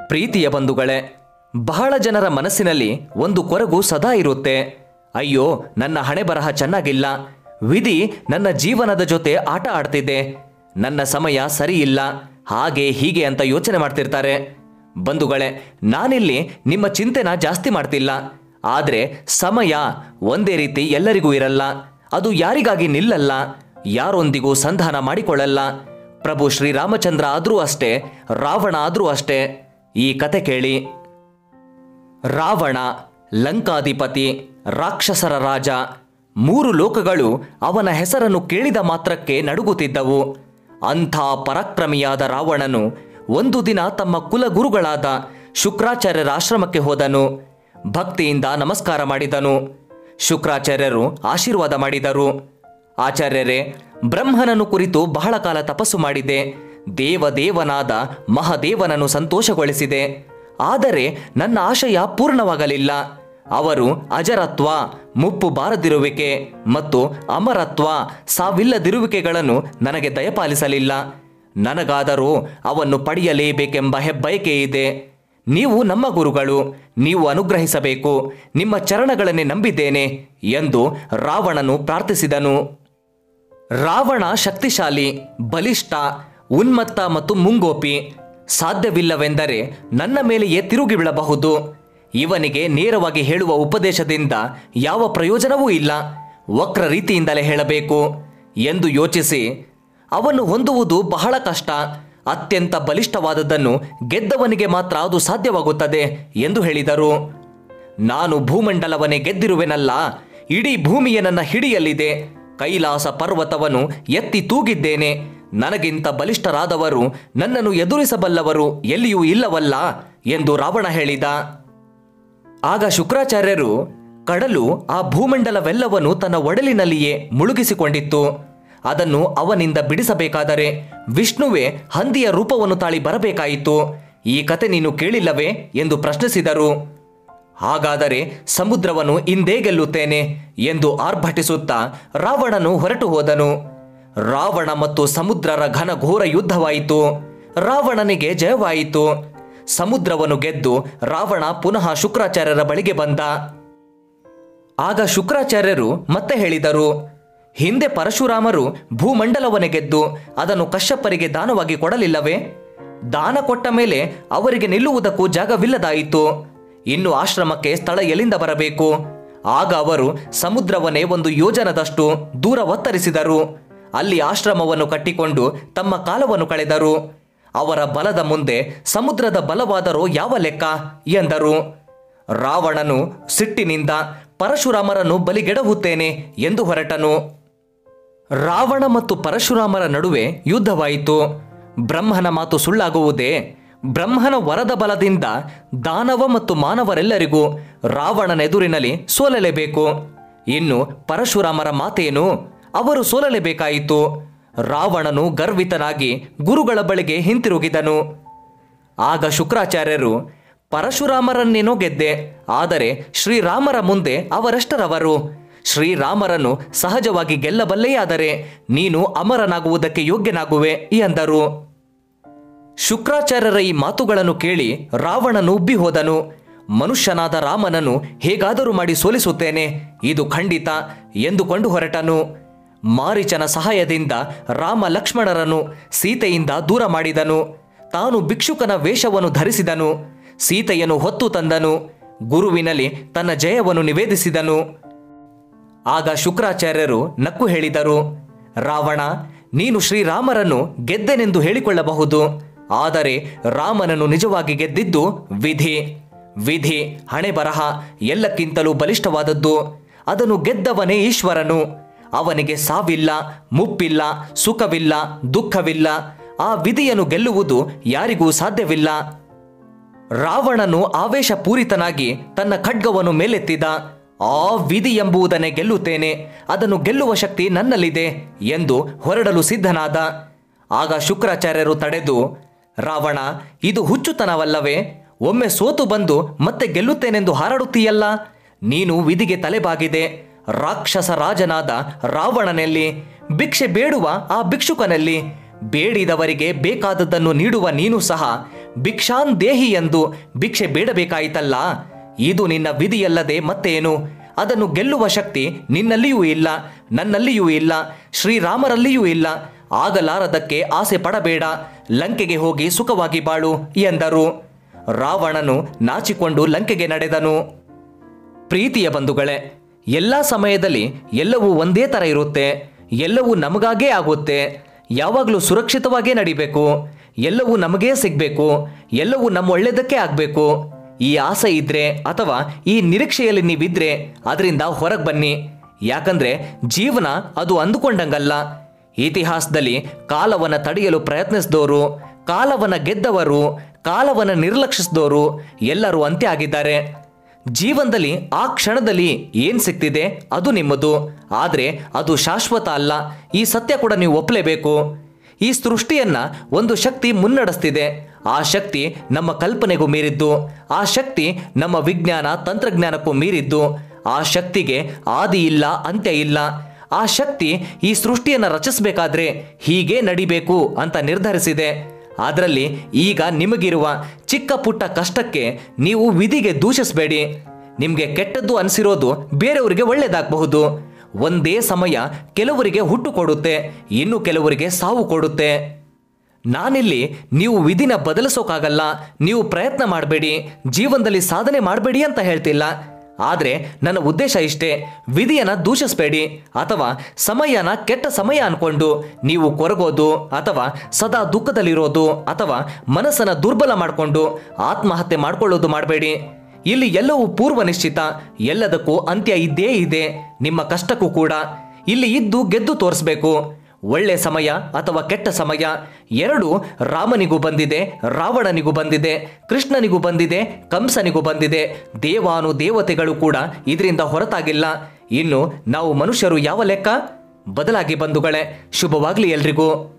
ಪ್ರೀತಿಯ ಬಂಧುಗಳೇ ಬಹಳ ಜನರ ಮನಸ್ಸಿನಲ್ಲಿ ಒಂದು ಕೊರಗು ಸದಾ ಇರುತ್ತೆ ಅಯ್ಯೋ ನನ್ನ ಹಣೆ ಬರಹ ಚೆನ್ನಾಗಿಲ್ಲ ವಿಧಿ ನನ್ನ ಜೀವನದ ಜೊತೆ ಆಟ ಆಡ್ತಿದೆ ನನ್ನ ಸಮಯ ಸರಿ ಇಲ್ಲ ಹಾಗೆ ಹೀಗೆ ಅಂತ ಯೋಚನೆ ಮಾಡ್ತಿರ್ತಾರೆ ಬಂಧುಗಳೇ ನಾನಿಲ್ಲಿ ನಿಮ್ಮ ಚಿಂತೆನ ಜಾಸ್ತಿ ಮಾಡ್ತಿಲ್ಲ ಆದರೆ ಸಮಯ ಒಂದೇ ರೀತಿ ಎಲ್ಲರಿಗೂ ಇರಲ್ಲ ಅದು ಯಾರಿಗಾಗಿ ನಿಲ್ಲಲ್ಲ ಯಾರೊಂದಿಗೂ ಸಂಧಾನ ಮಾಡಿಕೊಳ್ಳಲ್ಲ ಪ್ರಭು ಶ್ರೀರಾಮಚಂದ್ರ ಆದರೂ ಅಷ್ಟೇ ರಾವಣ ಆದರೂ ಅಷ್ಟೇ ಈ ಕತೆ ಕೇಳಿ ರಾವಣ ಲಂಕಾಧಿಪತಿ ರಾಕ್ಷಸರ ರಾಜ ಮೂರು ಲೋಕಗಳು ಅವನ ಹೆಸರನ್ನು ಕೇಳಿದ ಮಾತ್ರಕ್ಕೆ ನಡುಗುತ್ತಿದ್ದವು ಅಂಥ ಪರಾಕ್ರಮಿಯಾದ ರಾವಣನು ಒಂದು ದಿನ ತಮ್ಮ ಕುಲಗುರುಗಳಾದ ಶುಕ್ರಾಚಾರ್ಯರ ಆಶ್ರಮಕ್ಕೆ ಹೋದನು ಭಕ್ತಿಯಿಂದ ನಮಸ್ಕಾರ ಮಾಡಿದನು ಶುಕ್ರಾಚಾರ್ಯರು ಆಶೀರ್ವಾದ ಮಾಡಿದರು ಆಚಾರ್ಯರೇ ಬ್ರಹ್ಮನನ್ನು ಕುರಿತು ಬಹಳ ಕಾಲ ತಪಸ್ಸು ಮಾಡಿದೆ ದೇವದೇವನಾದ ಮಹಾದೇವನನ್ನು ಸಂತೋಷಗೊಳಿಸಿದೆ ಆದರೆ ನನ್ನ ಆಶಯ ಪೂರ್ಣವಾಗಲಿಲ್ಲ ಅವರು ಅಜರತ್ವ ಮುಪ್ಪು ಬಾರದಿರುವಿಕೆ ಮತ್ತು ಅಮರತ್ವ ಸಾವಿಲ್ಲದಿರುವಿಕೆಗಳನ್ನು ನನಗೆ ದಯಪಾಲಿಸಲಿಲ್ಲ ನನಗಾದರೂ ಅವನ್ನು ಪಡೆಯಲೇಬೇಕೆಂಬ ಹೆಬ್ಬಯಕೆ ಇದೆ ನೀವು ನಮ್ಮ ಗುರುಗಳು ನೀವು ಅನುಗ್ರಹಿಸಬೇಕು ನಿಮ್ಮ ಚರಣಗಳನ್ನೇ ನಂಬಿದ್ದೇನೆ ಎಂದು ರಾವಣನು ಪ್ರಾರ್ಥಿಸಿದನು ರಾವಣ ಶಕ್ತಿಶಾಲಿ ಬಲಿಷ್ಠ ಉನ್ಮತ್ತ ಮತ್ತು ಮುಂಗೋಪಿ ಸಾಧ್ಯವಿಲ್ಲವೆಂದರೆ ನನ್ನ ಮೇಲೆಯೇ ತಿರುಗಿ ಬೀಳಬಹುದು ಇವನಿಗೆ ನೇರವಾಗಿ ಹೇಳುವ ಉಪದೇಶದಿಂದ ಯಾವ ಪ್ರಯೋಜನವೂ ಇಲ್ಲ ವಕ್ರ ರೀತಿಯಿಂದಲೇ ಹೇಳಬೇಕು ಎಂದು ಯೋಚಿಸಿ ಅವನು ಹೊಂದುವುದು ಬಹಳ ಕಷ್ಟ ಅತ್ಯಂತ ಬಲಿಷ್ಠವಾದದ್ದನ್ನು ಗೆದ್ದವನಿಗೆ ಮಾತ್ರ ಅದು ಸಾಧ್ಯವಾಗುತ್ತದೆ ಎಂದು ಹೇಳಿದರು ನಾನು ಭೂಮಂಡಲವನ್ನೇ ಗೆದ್ದಿರುವೆನಲ್ಲ ಇಡೀ ಭೂಮಿಯ ನನ್ನ ಹಿಡಿಯಲ್ಲಿದೆ ಕೈಲಾಸ ಪರ್ವತವನ್ನು ಎತ್ತಿ ತೂಗಿದ್ದೇನೆ ನನಗಿಂತ ಬಲಿಷ್ಠರಾದವರು ನನ್ನನ್ನು ಎದುರಿಸಬಲ್ಲವರು ಎಲ್ಲಿಯೂ ಇಲ್ಲವಲ್ಲ ಎಂದು ರಾವಣ ಹೇಳಿದ ಆಗ ಶುಕ್ರಾಚಾರ್ಯರು ಕಡಲು ಆ ಭೂಮಂಡಲವೆಲ್ಲವನ್ನು ತನ್ನ ಒಡಲಿನಲ್ಲಿಯೇ ಮುಳುಗಿಸಿಕೊಂಡಿತ್ತು ಅದನ್ನು ಅವನಿಂದ ಬಿಡಿಸಬೇಕಾದರೆ ವಿಷ್ಣುವೇ ಹಂದಿಯ ರೂಪವನ್ನು ತಾಳಿ ಬರಬೇಕಾಯಿತು ಈ ಕತೆ ನೀನು ಕೇಳಿಲ್ಲವೇ ಎಂದು ಪ್ರಶ್ನಿಸಿದರು ಹಾಗಾದರೆ ಸಮುದ್ರವನ್ನು ಇಂದೇ ಗೆಲ್ಲುತ್ತೇನೆ ಎಂದು ಆರ್ಭಟಿಸುತ್ತಾ ರಾವಣನು ಹೊರಟು ಹೋದನು ರಾವಣ ಮತ್ತು ಸಮುದ್ರರ ಘನ ಘೋರ ಯುದ್ಧವಾಯಿತು ರಾವಣನಿಗೆ ಜಯವಾಯಿತು ಸಮುದ್ರವನ್ನು ಗೆದ್ದು ರಾವಣ ಪುನಃ ಶುಕ್ರಾಚಾರ್ಯರ ಬಳಿಗೆ ಬಂದ ಆಗ ಶುಕ್ರಾಚಾರ್ಯರು ಮತ್ತೆ ಹೇಳಿದರು ಹಿಂದೆ ಪರಶುರಾಮರು ಭೂಮಂಡಲವನ್ನೇ ಗೆದ್ದು ಅದನ್ನು ಕಶ್ಯಪರಿಗೆ ದಾನವಾಗಿ ಕೊಡಲಿಲ್ಲವೇ ದಾನ ಕೊಟ್ಟ ಮೇಲೆ ಅವರಿಗೆ ನಿಲ್ಲುವುದಕ್ಕೂ ಜಾಗವಿಲ್ಲದಾಯಿತು ಇನ್ನು ಆಶ್ರಮಕ್ಕೆ ಸ್ಥಳ ಎಲ್ಲಿಂದ ಬರಬೇಕು ಆಗ ಅವರು ಸಮುದ್ರವನ್ನೇ ಒಂದು ಯೋಜನದಷ್ಟು ದೂರ ಒತ್ತರಿಸಿದರು ಅಲ್ಲಿ ಆಶ್ರಮವನ್ನು ಕಟ್ಟಿಕೊಂಡು ತಮ್ಮ ಕಾಲವನ್ನು ಕಳೆದರು ಅವರ ಬಲದ ಮುಂದೆ ಸಮುದ್ರದ ಬಲವಾದರೋ ಯಾವ ಲೆಕ್ಕ ಎಂದರು ರಾವಣನು ಸಿಟ್ಟಿನಿಂದ ಪರಶುರಾಮರನ್ನು ಬಲಿಗೆಡಹುತ್ತೇನೆ ಎಂದು ಹೊರಟನು ರಾವಣ ಮತ್ತು ಪರಶುರಾಮರ ನಡುವೆ ಯುದ್ಧವಾಯಿತು ಬ್ರಹ್ಮನ ಮಾತು ಸುಳ್ಳಾಗುವುದೇ ಬ್ರಹ್ಮನ ವರದ ಬಲದಿಂದ ದಾನವ ಮತ್ತು ಮಾನವರೆಲ್ಲರಿಗೂ ರಾವಣನೆದುರಿನಲ್ಲಿ ಸೋಲಲೇಬೇಕು ಇನ್ನು ಪರಶುರಾಮರ ಮಾತೇನು ಅವರು ಸೋಲಲೇಬೇಕಾಯಿತು ರಾವಣನು ಗರ್ವಿತನಾಗಿ ಗುರುಗಳ ಬಳಿಗೆ ಹಿಂತಿರುಗಿದನು ಆಗ ಶುಕ್ರಾಚಾರ್ಯರು ಪರಶುರಾಮರನ್ನೇನೋ ಗೆದ್ದೆ ಆದರೆ ಶ್ರೀರಾಮರ ಮುಂದೆ ಅವರೆಷ್ಟರವರು ಶ್ರೀರಾಮರನ್ನು ಸಹಜವಾಗಿ ಗೆಲ್ಲಬಲ್ಲೆಯಾದರೆ ನೀನು ಅಮರನಾಗುವುದಕ್ಕೆ ಯೋಗ್ಯನಾಗುವೆ ಎಂದರು ಶುಕ್ರಾಚಾರ್ಯರ ಈ ಮಾತುಗಳನ್ನು ಕೇಳಿ ರಾವಣನು ಉಬ್ಬಿ ಹೋದನು ಮನುಷ್ಯನಾದ ರಾಮನನ್ನು ಹೇಗಾದರೂ ಮಾಡಿ ಸೋಲಿಸುತ್ತೇನೆ ಇದು ಖಂಡಿತ ಎಂದುಕೊಂಡು ಹೊರಟನು ಮಾರೀಚನ ಸಹಾಯದಿಂದ ರಾಮ ಲಕ್ಷ್ಮಣರನ್ನು ಸೀತೆಯಿಂದ ದೂರ ಮಾಡಿದನು ತಾನು ಭಿಕ್ಷುಕನ ವೇಷವನ್ನು ಧರಿಸಿದನು ಸೀತೆಯನ್ನು ಹೊತ್ತು ತಂದನು ಗುರುವಿನಲ್ಲಿ ತನ್ನ ಜಯವನ್ನು ನಿವೇದಿಸಿದನು ಆಗ ಶುಕ್ರಾಚಾರ್ಯರು ನಕ್ಕು ಹೇಳಿದರು ರಾವಣ ನೀನು ಶ್ರೀರಾಮರನ್ನು ಗೆದ್ದೆನೆಂದು ಹೇಳಿಕೊಳ್ಳಬಹುದು ಆದರೆ ರಾಮನನ್ನು ನಿಜವಾಗಿ ಗೆದ್ದಿದ್ದು ವಿಧಿ ವಿಧಿ ಹಣೆ ಬರಹ ಎಲ್ಲಕ್ಕಿಂತಲೂ ಬಲಿಷ್ಠವಾದದ್ದು ಅದನ್ನು ಗೆದ್ದವನೇ ಈಶ್ವರನು ಅವನಿಗೆ ಸಾವಿಲ್ಲ ಮುಪ್ಪಿಲ್ಲ ಸುಖವಿಲ್ಲ ದುಃಖವಿಲ್ಲ ಆ ವಿಧಿಯನ್ನು ಗೆಲ್ಲುವುದು ಯಾರಿಗೂ ಸಾಧ್ಯವಿಲ್ಲ ರಾವಣನು ಆವೇಶಪೂರಿತನಾಗಿ ತನ್ನ ಖಡ್ಗವನ್ನು ಮೇಲೆತ್ತಿದ ಆ ವಿಧಿ ಎಂಬುದನ್ನೇ ಗೆಲ್ಲುತ್ತೇನೆ ಅದನ್ನು ಗೆಲ್ಲುವ ಶಕ್ತಿ ನನ್ನಲ್ಲಿದೆ ಎಂದು ಹೊರಡಲು ಸಿದ್ಧನಾದ ಆಗ ಶುಕ್ರಾಚಾರ್ಯರು ತಡೆದು ರಾವಣ ಇದು ಹುಚ್ಚುತನವಲ್ಲವೇ ಒಮ್ಮೆ ಸೋತು ಬಂದು ಮತ್ತೆ ಗೆಲ್ಲುತ್ತೇನೆಂದು ಹಾರಾಡುತ್ತೀಯಲ್ಲ ನೀನು ವಿಧಿಗೆ ತಲೆಬಾಗಿದೆ ರಾಕ್ಷಸ ರಾಜನಾದ ರಾವಣನಲ್ಲಿ ಭಿಕ್ಷೆ ಬೇಡುವ ಆ ಭಿಕ್ಷುಕನಲ್ಲಿ ಬೇಡಿದವರಿಗೆ ಬೇಕಾದದ್ದನ್ನು ನೀಡುವ ನೀನು ಸಹ ಭಿಕ್ಷಾನ್ ದೇಹಿ ಎಂದು ಭಿಕ್ಷೆ ಬೇಡಬೇಕಾಯಿತಲ್ಲ ಇದು ನಿನ್ನ ವಿಧಿಯಲ್ಲದೆ ಮತ್ತೇನು ಅದನ್ನು ಗೆಲ್ಲುವ ಶಕ್ತಿ ನಿನ್ನಲ್ಲಿಯೂ ಇಲ್ಲ ನನ್ನಲ್ಲಿಯೂ ಇಲ್ಲ ಶ್ರೀರಾಮರಲ್ಲಿಯೂ ಇಲ್ಲ ಆಗಲಾರದಕ್ಕೆ ಆಸೆ ಪಡಬೇಡ ಲಂಕೆಗೆ ಹೋಗಿ ಸುಖವಾಗಿ ಬಾಳು ಎಂದರು ರಾವಣನು ನಾಚಿಕೊಂಡು ಲಂಕೆಗೆ ನಡೆದನು ಪ್ರೀತಿಯ ಬಂಧುಗಳೇ ಎಲ್ಲ ಸಮಯದಲ್ಲಿ ಎಲ್ಲವೂ ಒಂದೇ ಥರ ಇರುತ್ತೆ ಎಲ್ಲವೂ ನಮಗಾಗೇ ಆಗುತ್ತೆ ಯಾವಾಗಲೂ ಸುರಕ್ಷಿತವಾಗೇ ನಡಿಬೇಕು ಎಲ್ಲವೂ ನಮಗೇ ಸಿಗಬೇಕು ಎಲ್ಲವೂ ನಮ್ಮ ಒಳ್ಳೆಯದಕ್ಕೆ ಆಗಬೇಕು ಈ ಆಸೆ ಇದ್ರೆ ಅಥವಾ ಈ ನಿರೀಕ್ಷೆಯಲ್ಲಿ ನೀವಿದ್ರೆ ಅದರಿಂದ ಹೊರಗೆ ಬನ್ನಿ ಯಾಕಂದ್ರೆ ಜೀವನ ಅದು ಅಂದುಕೊಂಡಂಗಲ್ಲ ಇತಿಹಾಸದಲ್ಲಿ ಕಾಲವನ್ನ ತಡೆಯಲು ಪ್ರಯತ್ನಿಸಿದವರು ಕಾಲವನ್ನ ಗೆದ್ದವರು ಕಾಲವನ್ನ ನಿರ್ಲಕ್ಷಿಸಿದವರು ಎಲ್ಲರೂ ಅಂತ್ಯ ಆಗಿದ್ದಾರೆ ಜೀವನದಲ್ಲಿ ಆ ಕ್ಷಣದಲ್ಲಿ ಏನ್ ಸಿಗ್ತಿದೆ ಅದು ನಿಮ್ಮದು ಆದ್ರೆ ಅದು ಶಾಶ್ವತ ಅಲ್ಲ ಈ ಸತ್ಯ ಕೂಡ ನೀವು ಒಪ್ಪಲೇಬೇಕು ಈ ಸೃಷ್ಟಿಯನ್ನ ಒಂದು ಶಕ್ತಿ ಮುನ್ನಡೆಸ್ತಿದೆ ಆ ಶಕ್ತಿ ನಮ್ಮ ಕಲ್ಪನೆಗೂ ಮೀರಿದ್ದು ಆ ಶಕ್ತಿ ನಮ್ಮ ವಿಜ್ಞಾನ ತಂತ್ರಜ್ಞಾನಕ್ಕೂ ಮೀರಿದ್ದು ಆ ಶಕ್ತಿಗೆ ಆದಿ ಇಲ್ಲ ಅಂತ್ಯ ಇಲ್ಲ ಆ ಶಕ್ತಿ ಈ ಸೃಷ್ಟಿಯನ್ನ ರಚಿಸಬೇಕಾದ್ರೆ ಹೀಗೆ ನಡಿಬೇಕು ಅಂತ ನಿರ್ಧರಿಸಿದೆ ಅದರಲ್ಲಿ ಈಗ ನಿಮಗಿರುವ ಚಿಕ್ಕ ಪುಟ್ಟ ಕಷ್ಟಕ್ಕೆ ನೀವು ವಿಧಿಗೆ ದೂಷಿಸಬೇಡಿ ನಿಮಗೆ ಕೆಟ್ಟದ್ದು ಅನಿಸಿರೋದು ಬೇರೆಯವರಿಗೆ ಒಳ್ಳೇದಾಗಬಹುದು ಒಂದೇ ಸಮಯ ಕೆಲವರಿಗೆ ಹುಟ್ಟು ಕೊಡುತ್ತೆ ಇನ್ನು ಕೆಲವರಿಗೆ ಸಾವು ಕೊಡುತ್ತೆ ನಾನಿಲ್ಲಿ ನೀವು ವಿಧಿನ ಬದಲಿಸೋಕ್ಕಾಗಲ್ಲ ನೀವು ಪ್ರಯತ್ನ ಮಾಡಬೇಡಿ ಜೀವನದಲ್ಲಿ ಸಾಧನೆ ಮಾಡಬೇಡಿ ಅಂತ ಹೇಳ್ತಿಲ್ಲ ಆದರೆ ನನ್ನ ಉದ್ದೇಶ ಇಷ್ಟೇ ವಿಧಿಯನ್ನ ದೂಷಿಸಬೇಡಿ ಅಥವಾ ಸಮಯನ ಕೆಟ್ಟ ಸಮಯ ಅನ್ಕೊಂಡು ನೀವು ಕೊರಗೋದು ಅಥವಾ ಸದಾ ದುಃಖದಲ್ಲಿರೋದು ಅಥವಾ ಮನಸ್ಸನ್ನ ದುರ್ಬಲ ಮಾಡಿಕೊಂಡು ಆತ್ಮಹತ್ಯೆ ಮಾಡ್ಕೊಳ್ಳೋದು ಮಾಡಬೇಡಿ ಇಲ್ಲಿ ಎಲ್ಲವೂ ಪೂರ್ವ ನಿಶ್ಚಿತ ಎಲ್ಲದಕ್ಕೂ ಅಂತ್ಯ ಇದ್ದೇ ಇದೆ ನಿಮ್ಮ ಕಷ್ಟಕ್ಕೂ ಕೂಡ ಇಲ್ಲಿ ಇದ್ದು ಗೆದ್ದು ತೋರಿಸ್ಬೇಕು ಒಳ್ಳೆ ಸಮಯ ಅಥವಾ ಕೆಟ್ಟ ಸಮಯ ಎರಡು ರಾಮನಿಗೂ ಬಂದಿದೆ ರಾವಣನಿಗೂ ಬಂದಿದೆ ಕೃಷ್ಣನಿಗೂ ಬಂದಿದೆ ಕಂಸನಿಗೂ ಬಂದಿದೆ ದೇವಾನು ದೇವತೆಗಳು ಕೂಡ ಇದರಿಂದ ಹೊರತಾಗಿಲ್ಲ ಇನ್ನು ನಾವು ಮನುಷ್ಯರು ಯಾವ ಲೆಕ್ಕ ಬದಲಾಗಿ ಬಂಧುಗಳೇ ಶುಭವಾಗ್ಲಿ ಎಲ್ರಿಗೂ